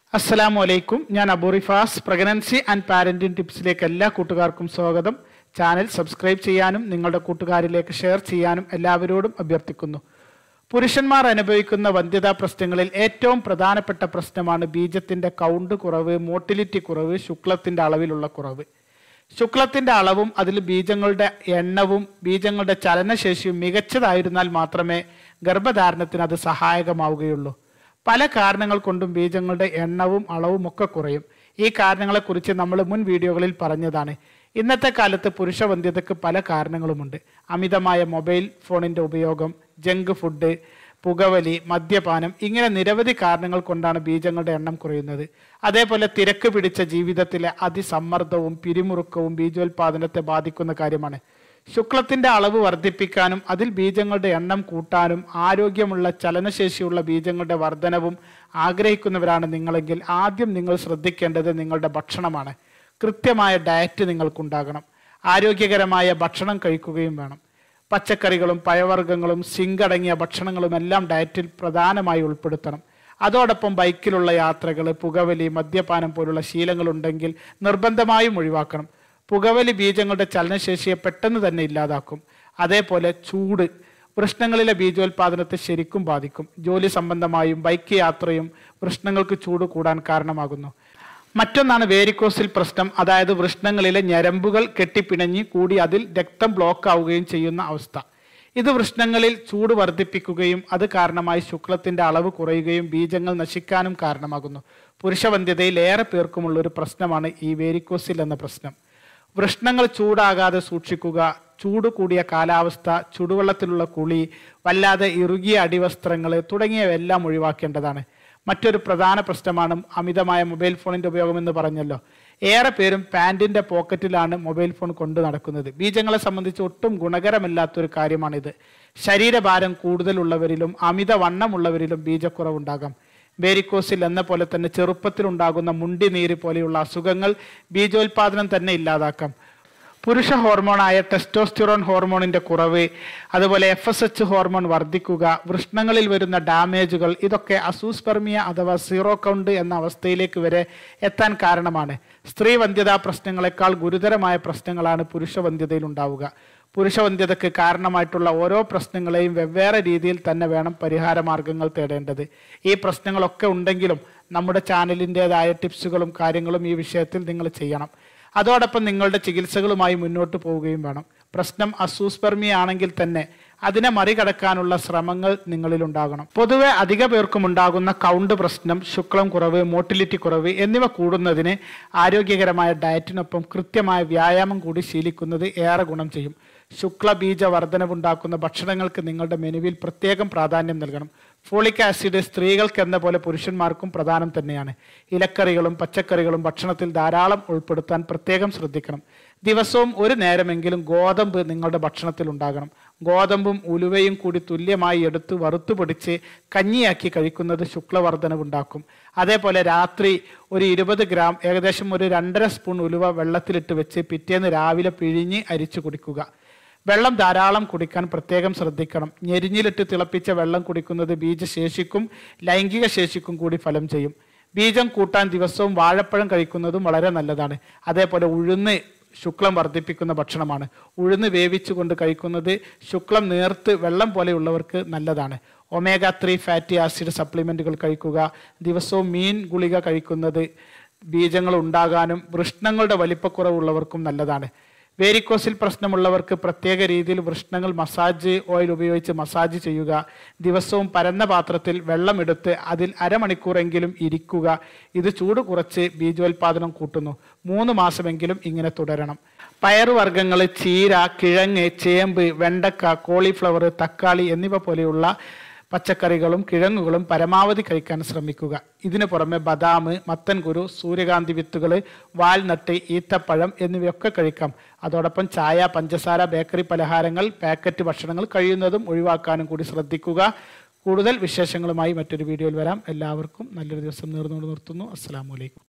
അസ്സലാമു അലൈക്കും ഞാൻ അബൂറിഫാസ് പ്രഗ്നൻസി ആൻഡ് പാരന്റിംഗ് ടിപ്സിലേക്ക് എല്ലാ കൂട്ടുകാർക്കും സ്വാഗതം ചാനൽ സബ്സ്ക്രൈബ് ചെയ്യാനും നിങ്ങളുടെ കൂട്ടുകാരിലേക്ക് ഷെയർ ചെയ്യാനും എല്ലാവരോടും അഭ്യർത്ഥിക്കുന്നു പുരുഷന്മാർ അനുഭവിക്കുന്ന വന്ധ്യതാ പ്രശ്നങ്ങളിൽ ഏറ്റവും പ്രധാനപ്പെട്ട പ്രശ്നമാണ് ബീജത്തിന്റെ കൗണ്ട് കുറവ് മോട്ടിലിറ്റി കുറവ് ശുക്ലത്തിന്റെ അളവിലുള്ള കുറവ് ശുക്ലത്തിന്റെ അളവും അതിൽ ബീജങ്ങളുടെ എണ്ണവും ബീജങ്ങളുടെ ചലനശേഷിയും മികച്ചതായിരുന്നാൽ മാത്രമേ ഗർഭധാരണത്തിന് അത് സഹായകമാവുകയുള്ളൂ പല കാരണങ്ങൾ കൊണ്ടും ബീജങ്ങളുടെ എണ്ണവും അളവും ഒക്കെ കുറയും ഈ കാരണങ്ങളെക്കുറിച്ച് നമ്മൾ മുൻ വീഡിയോകളിൽ പറഞ്ഞതാണ് ഇന്നത്തെ കാലത്ത് പുരുഷവന്ധ്യതയ്ക്ക് പല കാരണങ്ങളുമുണ്ട് അമിതമായ മൊബൈൽ ഫോണിന്റെ ഉപയോഗം ജങ്ക് ഫുഡ് പുകവലി മദ്യപാനം ഇങ്ങനെ നിരവധി കാരണങ്ങൾ കൊണ്ടാണ് ബീജങ്ങളുടെ എണ്ണം കുറയുന്നത് അതേപോലെ തിരക്ക് പിടിച്ച ജീവിതത്തിലെ അതിസമ്മർദ്ദവും പിരിമുറുക്കവും ബീജോത്പാദനത്തെ ബാധിക്കുന്ന കാര്യമാണ് ശുക്ലത്തിന്റെ അളവ് വർദ്ധിപ്പിക്കാനും അതിൽ ബീജങ്ങളുടെ എണ്ണം കൂട്ടാനും ആരോഗ്യമുള്ള ചലനശേഷിയുള്ള ബീജങ്ങളുടെ വർധനവും ആഗ്രഹിക്കുന്നവരാണ് നിങ്ങളെങ്കിൽ ആദ്യം നിങ്ങൾ ശ്രദ്ധിക്കേണ്ടത് നിങ്ങളുടെ ഭക്ഷണമാണ് കൃത്യമായ ഡയറ്റ് നിങ്ങൾക്കുണ്ടാകണം ആരോഗ്യകരമായ ഭക്ഷണം കഴിക്കുകയും വേണം പച്ചക്കറികളും പഴവർഗ്ഗങ്ങളും സിങ്ക് അടങ്ങിയ ഭക്ഷണങ്ങളും എല്ലാം ഡയറ്റിൽ പ്രധാനമായി ഉൾപ്പെടുത്തണം അതോടൊപ്പം ബൈക്കിലുള്ള യാത്രകൾ പുകവലി മദ്യപാനം പോലുള്ള ശീലങ്ങളുണ്ടെങ്കിൽ നിർബന്ധമായും ഒഴിവാക്കണം പുകവലി ബീജങ്ങളുടെ ചലനശേഷിയെ പെട്ടെന്ന് തന്നെ ഇല്ലാതാക്കും അതേപോലെ ചൂട് വൃഷ്ണങ്ങളിലെ ബീജോത്പാദനത്തെ ശരിക്കും ബാധിക്കും ജോലി സംബന്ധമായും ബൈക്ക് യാത്രയും വൃഷ്ണങ്ങൾക്ക് ചൂട് കൂടാൻ കാരണമാകുന്നു മറ്റൊന്നാണ് വേരിക്കോസിൽ പ്രശ്നം അതായത് വൃഷ്ണങ്ങളിലെ ഞരമ്പുകൾ കെട്ടിപ്പിണഞ്ഞ് കൂടി അതിൽ രക്തം ബ്ലോക്ക് ആവുകയും ചെയ്യുന്ന അവസ്ഥ ഇത് വൃഷ്ണങ്ങളിൽ ചൂട് വർദ്ധിപ്പിക്കുകയും അത് കാരണമായി ശുക്ലത്തിന്റെ അളവ് കുറയുകയും ബീജങ്ങൾ നശിക്കാനും കാരണമാകുന്നു പുരുഷവന്ധ്യതയിൽ ഏറെ പേർക്കുമുള്ള ഒരു പ്രശ്നമാണ് ഈ വേരിക്കോസിൽ എന്ന പ്രശ്നം വൃഷ്ണങ്ങൾ ചൂടാകാതെ സൂക്ഷിക്കുക ചൂട് കൂടിയ കാലാവസ്ഥ ചുടുവെള്ളത്തിലുള്ള കുളി വല്ലാതെ ഇറുകിയ അടിവസ്ത്രങ്ങൾ തുടങ്ങിയവയെല്ലാം ഒഴിവാക്കേണ്ടതാണ് മറ്റൊരു പ്രധാന പ്രശ്നമാണ് അമിതമായ മൊബൈൽ ഫോണിന്റെ ഉപയോഗം എന്ന് പറഞ്ഞല്ലോ ഏറെ പേരും പാൻറിന്റെ പോക്കറ്റിലാണ് മൊബൈൽ ഫോൺ കൊണ്ടു നടക്കുന്നത് ബീജങ്ങളെ സംബന്ധിച്ച് ഒട്ടും ഗുണകരമല്ലാത്തൊരു കാര്യമാണിത് ശരീരഭാരം കൂടുതലുള്ളവരിലും അമിത വണ്ണമുള്ളവരിലും ബീജക്കുറവുണ്ടാകാം വേരിക്കോസിൽ എന്ന പോലെ തന്നെ ചെറുപ്പത്തിൽ ഉണ്ടാകുന്ന മുണ്ടി നീര് പോലെയുള്ള അസുഖങ്ങൾ ബീജോത്പാദനം തന്നെ ഇല്ലാതാക്കാം പുരുഷ ഹോർമോണായ ടെസ്റ്റോസ്റ്റിറോൺ ഹോർമോണിന്റെ കുറവ് അതുപോലെ എഫ് എസ് എച്ച് ഹോർമോൺ വർദ്ധിക്കുക വൃഷ്ണങ്ങളിൽ വരുന്ന ഡാമേജുകൾ ഇതൊക്കെ അസൂസ്പെർമിയ അഥവാ സീറോ കൗണ്ട് എന്ന അവസ്ഥയിലേക്ക് വരെ എത്താൻ കാരണമാണ് സ്ത്രീ വന്ധ്യതാ പ്രശ്നങ്ങളെക്കാൾ ഗുരുതരമായ പ്രശ്നങ്ങളാണ് പുരുഷ വന്ധ്യതയിൽ ഉണ്ടാവുക പുരുഷവന്ധ്യതയ്ക്ക് കാരണമായിട്ടുള്ള ഓരോ പ്രശ്നങ്ങളെയും വെവ്വേറെ രീതിയിൽ തന്നെ വേണം പരിഹാര മാർഗങ്ങൾ തേടേണ്ടത് ഈ പ്രശ്നങ്ങളൊക്കെ ഉണ്ടെങ്കിലും നമ്മുടെ ചാനലിൻ്റെതായ ടിപ്സുകളും കാര്യങ്ങളും ഈ വിഷയത്തിൽ നിങ്ങൾ ചെയ്യണം അതോടൊപ്പം നിങ്ങളുടെ ചികിത്സകളുമായി മുന്നോട്ട് പോവുകയും വേണം പ്രശ്നം അസൂസ്പെർമി ആണെങ്കിൽ തന്നെ അതിനെ മറികടക്കാനുള്ള ശ്രമങ്ങൾ നിങ്ങളിൽ ഉണ്ടാകണം പൊതുവെ അധിക പേർക്കും ഉണ്ടാകുന്ന കൗണ്ട് പ്രശ്നം ശുക്ലം കുറവ് മോട്ടിലിറ്റി കുറവ് എന്നിവ കൂടുന്നതിന് ആരോഗ്യകരമായ ഡയറ്റിനൊപ്പം കൃത്യമായ വ്യായാമം കൂടി ശീലിക്കുന്നത് ഏറെ ഗുണം ചെയ്യും ശുക്ലബീജ വർധനവുണ്ടാക്കുന്ന ഭക്ഷണങ്ങൾക്ക് നിങ്ങളുടെ മെനുവിൽ പ്രത്യേകം പ്രാധാന്യം നൽകണം ഫോളിക് ആസിഡ് സ്ത്രീകൾക്ക് എന്ന പോലെ പുരുഷന്മാർക്കും പ്രധാനം തന്നെയാണ് ഇലക്കറികളും പച്ചക്കറികളും ഭക്ഷണത്തിൽ ധാരാളം ഉൾപ്പെടുത്താൻ പ്രത്യേകം ശ്രദ്ധിക്കണം ദിവസവും ഒരു നേരമെങ്കിലും ഗോതമ്പ് നിങ്ങളുടെ ഭക്ഷണത്തിൽ ഉണ്ടാകണം ഗോതമ്പും ഉലുവയും കൂടി തുല്യമായി എടുത്ത് വറുത്തു പൊടിച്ച് കഞ്ഞിയാക്കി കഴിക്കുന്നത് ശുക്ലവർദ്ധനവുണ്ടാക്കും അതേപോലെ രാത്രി ഒരു ഇരുപത് ഗ്രാം ഏകദേശം ഒരു രണ്ടര സ്പൂൺ ഉലുവ വെള്ളത്തിലിട്ട് വെച്ച് പിറ്റേന്ന് രാവിലെ പിഴിഞ്ഞ് അരിച്ചു കുടിക്കുക വെള്ളം ധാരാളം കുടിക്കാൻ പ്രത്യേകം ശ്രദ്ധിക്കണം ഞെരിഞ്ഞിലിട്ട് തിളപ്പിച്ച വെള്ളം കുടിക്കുന്നത് ബീജശേഷിക്കും ലൈംഗിക ശേഷിക്കും കൂടി ഫലം ചെയ്യും ബീജം കൂട്ടാൻ ദിവസവും വാഴപ്പഴം കഴിക്കുന്നതും വളരെ നല്ലതാണ് അതേപോലെ ഉഴുന്ന് ശുക്ലം വർദ്ധിപ്പിക്കുന്ന ഭക്ഷണമാണ് ഉഴുന്ന് വേവിച്ചുകൊണ്ട് കഴിക്കുന്നത് ശുക്ലം നേർത്ത് വെള്ളം പോലെയുള്ളവർക്ക് നല്ലതാണ് ഒമേഗ ത്രീ ഫാറ്റി ആസിഡ് സപ്ലിമെന്റുകൾ കഴിക്കുക ദിവസവും മീൻ ഗുളിക കഴിക്കുന്നത് ബീജങ്ങൾ ഉണ്ടാകാനും വൃഷ്ണങ്ങളുടെ വലിപ്പക്കുറവുള്ളവർക്കും നല്ലതാണ് വേരിക്കോസിൽ പ്രശ്നമുള്ളവർക്ക് പ്രത്യേക രീതിയിൽ വൃഷ്ണങ്ങൾ മസാജ് ഓയിൽ ഉപയോഗിച്ച് മസാജ് ചെയ്യുക ദിവസവും പരന്ന പാത്രത്തിൽ വെള്ളമെടുത്ത് അതിൽ അരമണിക്കൂറെങ്കിലും ഇരിക്കുക ഇത് ചൂട് കുറച്ച് ബീജോത്പാദനം കൂട്ടുന്നു മൂന്ന് മാസമെങ്കിലും ഇങ്ങനെ തുടരണം പയറുവർഗ്ഗങ്ങൾ ചീര കിഴങ്ങ് ചേമ്പ് വെണ്ടക്ക കോളിഫ്ലവർ തക്കാളി എന്നിവ പോലെയുള്ള പച്ചക്കറികളും കിഴങ്ങുകളും പരമാവധി കഴിക്കാൻ ശ്രമിക്കുക ഇതിനു പുറമെ ബദാം മത്തൻകുരു സൂര്യകാന്തി വിത്തുകൾ വാൽനട്ട് ഈത്തപ്പഴം എന്നിവയൊക്കെ കഴിക്കാം അതോടൊപ്പം ചായ പഞ്ചസാര ബേക്കറി പലഹാരങ്ങൾ പാക്കറ്റ് ഭക്ഷണങ്ങൾ കഴിയുന്നതും ഒഴിവാക്കാനും കൂടി ശ്രദ്ധിക്കുക കൂടുതൽ വിശേഷങ്ങളുമായി മറ്റൊരു വീഡിയോയിൽ വരാം എല്ലാവർക്കും നല്ലൊരു ദിവസം നേർന്നുകൊണ്ട് നിർത്തുന്നു അസ്സാം വലൈക്കും